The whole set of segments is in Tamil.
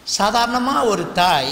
சாதாரணமாக ஒரு தாய்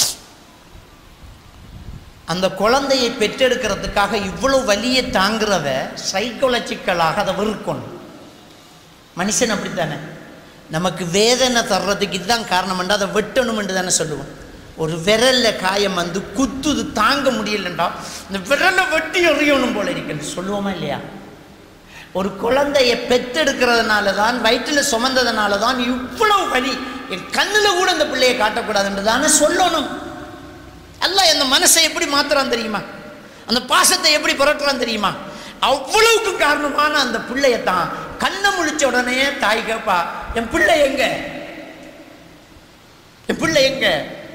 அந்த குழந்தையை பெற்றெடுக்கிறதுக்காக இவ்வளோ வலியை தாங்குறத சைக்கோலஜிக்கலாக அதை வெறுக்கணும் மனுஷன் அப்படித்தானே நமக்கு வேதனை தர்றதுக்கு இதுதான் காரணம் அதை வெட்டணும்னு தானே சொல்லுவோம் ஒரு விரல்ல காயம் வந்து குத்துது தாங்க முடியலண்டா இந்த விரலை வெட்டி எறியணும் போல இருக்குன்னு சொல்லுவோமா இல்லையா ஒரு குழந்தைய பெத்தெடுக்கிறதுனால தான் வயிற்றில் சுமந்ததுனால தான் இவ்வளவு வலி என் கண்ணில் கூட அந்த பிள்ளையை காட்டக்கூடாதுன்னு தானே சொல்லணும் அல்லாஹ் அந்த மனசை எப்படி மாத்துறான் தெரியுமா அந்த பாசத்தை எப்படி புரட்டுறான் தெரியுமா அவ்வளவுக்கு காரணமான அந்த பிள்ளைய தான் கண்ணை முழிச்ச உடனே தாய் கேப்பா என் பிள்ளை எங்க என் பிள்ளை எங்க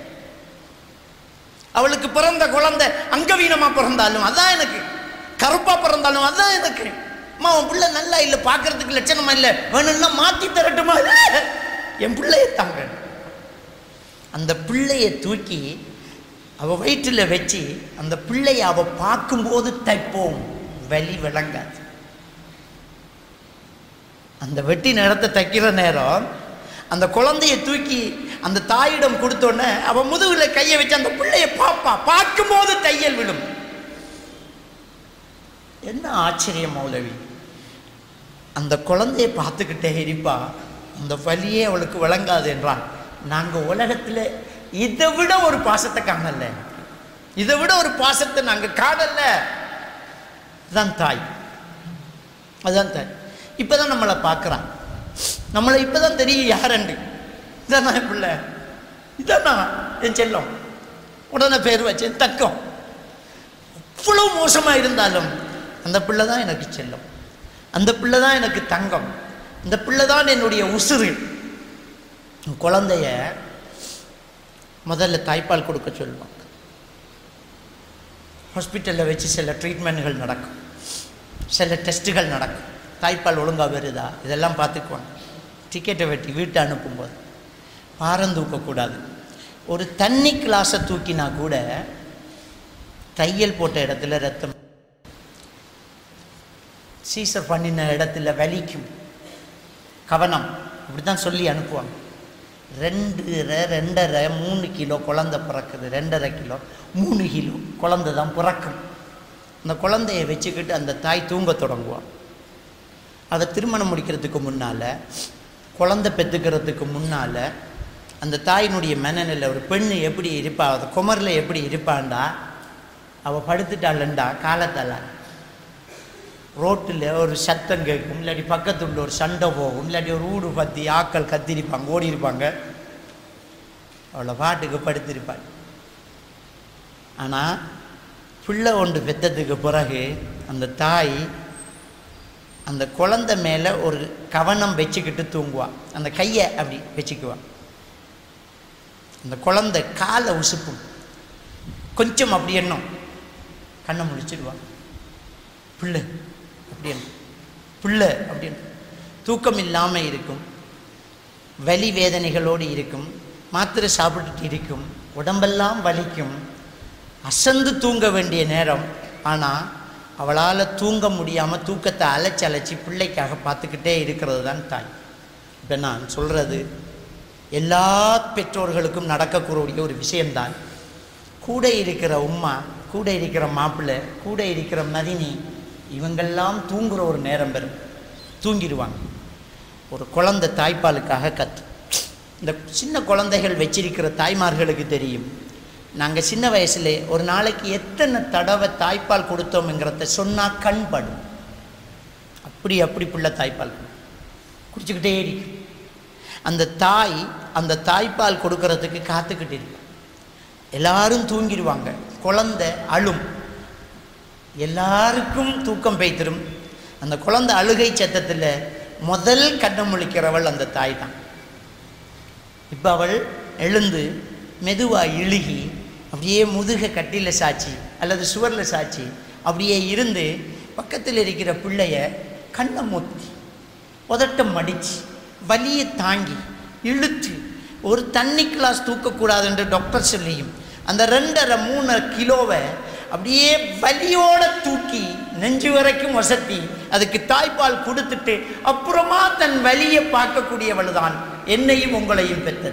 அவளுக்கு பிறந்த குழந்தை அங்கவீனமா பிறந்தாலும் அதான் எனக்கு கருப்பா பிறந்தாலும் அதான் எனக்கு அம்மா உன் பிள்ளை நல்லா இல்லை பார்க்கறதுக்கு லட்சணமா இல்லை வேணும்னா மாத்தி தரட்டுமா என் பிள்ளைய தாங்க அந்த பிள்ளைய தூக்கி அவ வயிற்றில் வச்சு அந்த பிள்ளைய அவ பார்க்கும்போது தைப்போம் வலி விளங்காது அந்த வெட்டி நேரத்தை தைக்கிற நேரம் அந்த குழந்தைய தூக்கி அந்த தாயிடம் கொடுத்தோன்னே அவ முதுகுல கையை வச்சு அந்த பிள்ளைய பார்ப்பா பார்க்கும்போது தையல் விடும் என்ன ஆச்சரியம் மௌலவி அந்த குழந்தைய பார்த்துக்கிட்டே இருப்பா அந்த வலியே அவளுக்கு விளங்காது என்றால் நாங்கள் உலகத்தில் இதை விட ஒரு பாசத்தை காணல இதை விட ஒரு பாசத்தை நாங்கள் காணல அதுதான் தாய் அதுதான் தாய் இப்போதான் நம்மளை பார்க்குறான் நம்மளை இப்போதான் தெரியும் யாரண்டு இதானா என் பிள்ளை இதானா என் செல்லம் உடனே பேர் வச்சேன் தக்கம் அவ்வளோ மோசமாக இருந்தாலும் அந்த பிள்ளை தான் எனக்கு செல்லம் அந்த பிள்ளை தான் எனக்கு தங்கம் இந்த பிள்ளை தான் என்னுடைய உசுறு குழந்தைய முதல்ல தாய்ப்பால் கொடுக்க சொல்லுவாங்க ஹாஸ்பிட்டலில் வச்சு சில ட்ரீட்மெண்ட்கள் நடக்கும் சில டெஸ்ட்டுகள் நடக்கும் தாய்ப்பால் ஒழுங்காக வருதா இதெல்லாம் பார்த்துக்குவாங்க டிக்கெட்டை வெட்டி வீட்டை அனுப்பும்போது பாரம் தூக்கக்கூடாது ஒரு தண்ணி கிளாஸை தூக்கினா கூட தையல் போட்ட இடத்துல ரத்தம் சீசர் பண்ணின இடத்துல வலிக்கும் கவனம் இப்படி தான் சொல்லி அனுப்புவாங்க ரெண்டு ரெண்டரை மூணு கிலோ குழந்தை பிறக்குது ரெண்டரை கிலோ மூணு கிலோ குழந்தை தான் பிறக்கும் அந்த குழந்தைய வச்சுக்கிட்டு அந்த தாய் தூங்க தொடங்குவான் அதை திருமணம் முடிக்கிறதுக்கு முன்னால் குழந்தை பெற்றுக்கிறதுக்கு முன்னால் அந்த தாயினுடைய மனநிலை ஒரு பெண்ணு எப்படி இருப்பா அது குமரில் எப்படி இருப்பாண்டா அவள் படுத்துட்டாளண்டா காலத்தால் ரோட்டில் ஒரு சத்தம் கேட்கும் இல்லாட்டி பக்கத்துல ஒரு சண்டை போகும் இல்லாட்டி ஒரு ஊடு பற்றி ஆக்கள் கத்திருப்பாங்க ஓடி இருப்பாங்க அவளை பாட்டுக்கு படுத்திருப்பாள் ஆனால் பிள்ளை ஒன்று பெற்றதுக்கு பிறகு அந்த தாய் அந்த குழந்தை மேலே ஒரு கவனம் வச்சுக்கிட்டு தூங்குவான் அந்த கையை அப்படி வச்சுக்குவான் அந்த குழந்தை காலை உசுப்பும் கொஞ்சம் அப்படி எண்ணம் கண்ணை முடிச்சிடுவான் பிள்ளை அப்படின்னு பிள்ளை அப்படின்னு தூக்கம் இல்லாமல் இருக்கும் வலி வேதனைகளோடு இருக்கும் மாத்திரை சாப்பிட்டுட்டு இருக்கும் உடம்பெல்லாம் வலிக்கும் அசந்து தூங்க வேண்டிய நேரம் ஆனால் அவளால் தூங்க முடியாமல் தூக்கத்தை அலைச்சி அலைச்சி பிள்ளைக்காக பார்த்துக்கிட்டே இருக்கிறது தான் தாய் இப்போ நான் சொல்கிறது எல்லா பெற்றோர்களுக்கும் நடக்கக்கூடிய ஒரு விஷயம்தான் கூட இருக்கிற உம்மா கூட இருக்கிற மாப்பிள்ளை கூட இருக்கிற மதினி இவங்கெல்லாம் தூங்குகிற ஒரு நேரம் பெறும் தூங்கிடுவாங்க ஒரு குழந்தை தாய்ப்பாலுக்காக கத்து இந்த சின்ன குழந்தைகள் வச்சிருக்கிற தாய்மார்களுக்கு தெரியும் நாங்கள் சின்ன வயசுல ஒரு நாளைக்கு எத்தனை தடவை தாய்ப்பால் கொடுத்தோம்ங்கிறத சொன்னால் கண் படும் அப்படி அப்படி பிள்ளை தாய்ப்பால் குடிச்சுக்கிட்டே இருக்கும் அந்த தாய் அந்த தாய்ப்பால் கொடுக்கறதுக்கு காத்துக்கிட்டு இருக்கும் எல்லாரும் தூங்கிடுவாங்க குழந்தை அழும் எல்லாருக்கும் தூக்கம் பெய்திரும் அந்த குழந்தை அழுகை சத்தத்தில் முதல் கண்ணை முழிக்கிறவள் அந்த தாய் தான் இப்போ அவள் எழுந்து மெதுவாக இழுகி அப்படியே முதுக கட்டியில் சாச்சி அல்லது சுவரில் சாச்சி அப்படியே இருந்து பக்கத்தில் இருக்கிற பிள்ளைய கண்ணை மூத்தி உதட்டம் மடித்து வலியை தாங்கி இழுத்து ஒரு தண்ணி கிளாஸ் தூக்கக்கூடாது என்று டாக்டர் சொல்லியும் அந்த ரெண்டரை மூணு கிலோவை அப்படியே வலியோட தூக்கி நெஞ்சு வரைக்கும் வசத்தி அதுக்கு தாய்ப்பால் கொடுத்துட்டு அப்புறமா தன் வலியை பார்க்கக்கூடியவள் தான் என்னையும் உங்களையும் பெற்றது